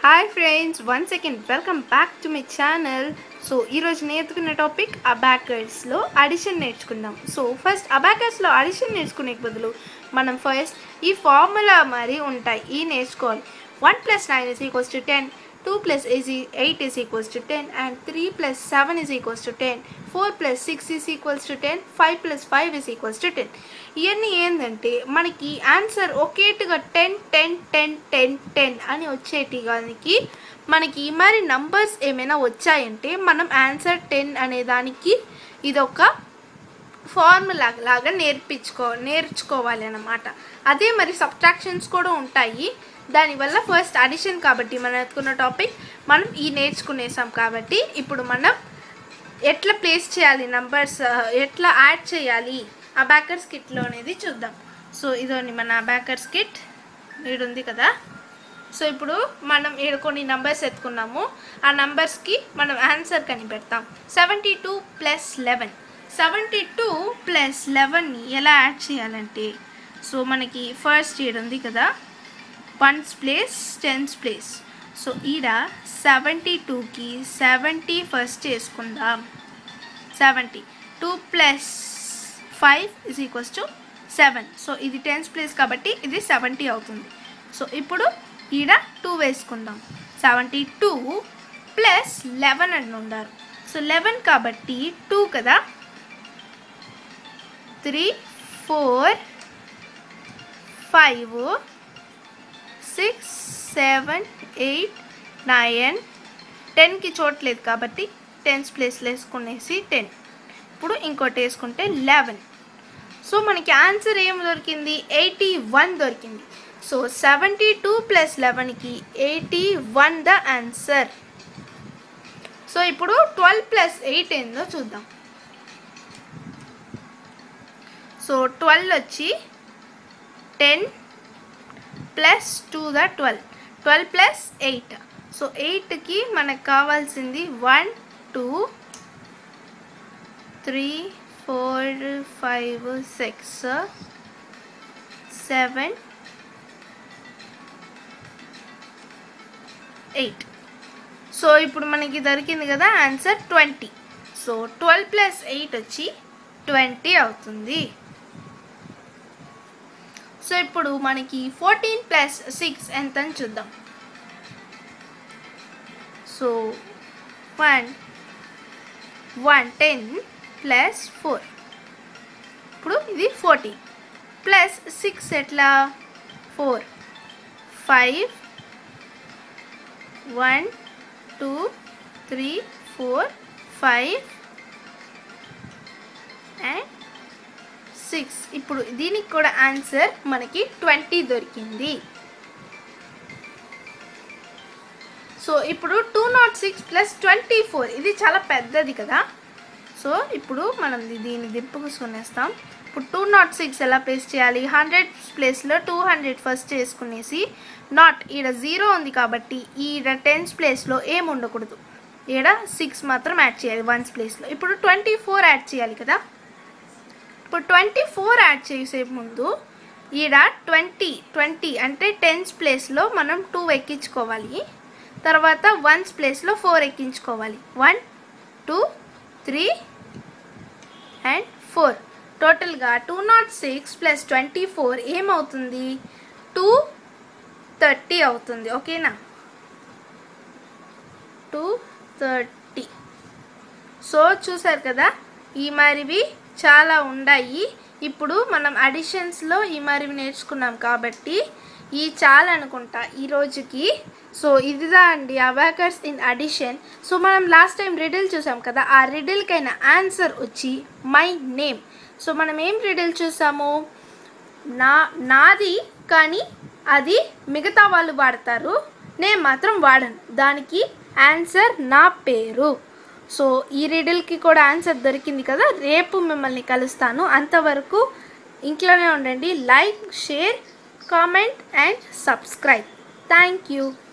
hi friends one second welcome back to my channel so ఈరోజు నేర్చుకున్న topic అబాకర్స్లో addition నేర్చుకుందాం సో ఫస్ట్ అబాకర్స్లో అడిషన్ నేర్చుకునే బదులు మనం ఫస్ట్ ఈ ఫార్ములా మరి ఉంటాయి ఈ నేర్చుకోవాలి one plus nine is equals to ten two plus easy eight is equals to ten and three plus seven is equals to ten four plus six is equals to ten five plus five is equals to ten ఇవన్నీ ఏంటంటే మనకి answer ఒకేటుగా ten ten ten ten ten అని వచ్చేటిగానికి మనకి మరి numbers ఏమైనా వచ్చాయంటే మనం ఆన్సర్ టెన్ అనే దానికి ఇదొక ఫార్ములా లాగా నేర్పించుకో నేర్చుకోవాలి అన్నమాట అదే మరి సబ్ట్రాక్షన్స్ కూడా ఉంటాయి దానివల్ల ఫస్ట్ అడిషన్ కాబట్టి మనం ఎత్తుకున్న టాపిక్ మనం ఈ నేర్చుకునేసాం కాబట్టి ఇప్పుడు మనం ఎట్లా ప్లేస్ చేయాలి నంబర్స్ ఎట్లా యాడ్ చేయాలి అబాకర్స్ కిట్లో అనేది చూద్దాం సో ఇదోని మన అబాకర్స్ కిట్ ఉంది కదా సో ఇప్పుడు మనం ఈడ కొన్ని నంబర్స్ ఎత్తుకున్నాము ఆ నంబర్స్కి మనం ఆన్సర్ కనిపెడతాం seventy two plus eleven seventy two plus లెవెన్ని ఎలా యాడ్ చేయాలంటే సో మనకి ఫస్ట్ ఈడ ఉంది కదా ones place tens place so ఈడ సెవెంటీ టూకి సెవెంటీ ఫస్ట్ చేసుకుందాం seventy two plus five is equals to seven so ఇది టెన్స్ ప్లేస్ కాబట్టి ఇది సెవెంటీ అవుతుంది సో ఇప్పుడు ఈడ టూ వేసుకుందాం సెవెంటీ టూ ప్లస్ లెవెన్ అని ఉండారు సో లెవెన్ కాబట్టి టూ కదా three four five six seven eight nine టెన్కి చూడలేదు కాబట్టి టెన్స్ ప్లేస్లో వేసుకునేసి టెన్ ఇప్పుడు ఇంకోటి వేసుకుంటే లెవెన్ సో మనకి ఆన్సర్ ఏం దొరికింది ఎయిటీ వన్ దొరికింది సో సెవెంటీ టూ ప్లస్ లెవెన్కి eighty one the answer so ఇప్పుడు ట్వెల్వ్ ప్లస్ ఎయిట్ ఏందో చూద్దాం సో ట్వెల్వ్ వచ్చి ten plus two the twelve twelve plus eight so ఎయిట్కి మనకు కావాల్సింది one two three four five six seven eight so ఇప్పుడు మనకి దొరికింది కదా answer twenty so twelve plus eight వచ్చి ట్వంటీ అవుతుంది సో ఇప్పుడు మనకి ఫోర్టీన్ ప్లస్ సిక్స్ ఎంత అని చూద్దాం so one one ten plus four ఇప్పుడు ఇది ఫోర్టీన్ ప్లస్ సిక్స్ ఎట్లా four five one two three four five and six ఇప్పుడు దీనికి కూడా ఆన్సర్ మనకి ట్వంటీ దొరికింది సో ఇప్పుడు two nought six plus twenty four ఇది చాలా పెద్దది కదా సో ఇప్పుడు మనం దీన్ని దిప్పుకునేస్తాం ఇప్పుడు టూ నాట్ సిక్స్ ఎలా ప్లేస్ చేయాలి హండ్రెడ్ ప్లేస్లో టూ హండ్రెడ్ ఫస్ట్ చేసుకునేసి నాట్ ఈడ జీరో ఉంది కాబట్టి ఈడ టెన్స్ ప్లేస్లో ఏం ఉండకూడదు ఈడ సిక్స్ మాత్రం యాడ్ చేయాలి వన్స్ ప్లేస్లో ఇప్పుడు ట్వంటీ ఫోర్ యాడ్ చేయాలి కదా ఇప్పుడు ట్వంటీ ఫోర్ యాడ్ చేసే ముందు ఈడ ట్వంటీ ట్వంటీ అంటే టెన్స్ ప్లేస్లో మనం టూ ఎక్కించుకోవాలి తర్వాత వన్స్ ప్లేస్లో ఫోర్ ఎక్కించుకోవాలి one two three and four టోటల్గా two nought six plus twenty four ఏమవుతుంది టూ థర్టీ అవుతుంది ఓకేనా టూ థర్టీ సో చూసారు కదా ఈ మరివి చాలా ఉన్నాయి ఇప్పుడు మనం అడిషన్స్లో ఈ మరివి నేర్చుకున్నాం కాబట్టి ఈ చాలా అనుకుంటా ఈ రోజుకి సో ఇదిదా అండి అబాకర్స్ ఇన్ అడిషన్ సో మనం లాస్ట్ టైం రిడిల్ చూసాం కదా ఆ రిడిల్కైన ఆన్సర్ వచ్చి మై నేమ్ సో మనం ఏం రిడిల్ చూసాము నా నాది కానీ అది మిగతా వాళ్ళు వాడతారు నేను మాత్రం వాడను దానికి ఆన్సర్ నా పేరు సో ఈ రిడిల్కి కూడా ఆన్సర్ దొరికింది కదా రేపు మిమ్మల్ని కలుస్తాను అంతవరకు ఇంట్లోనే ఉండండి like share comment and subscribe thank you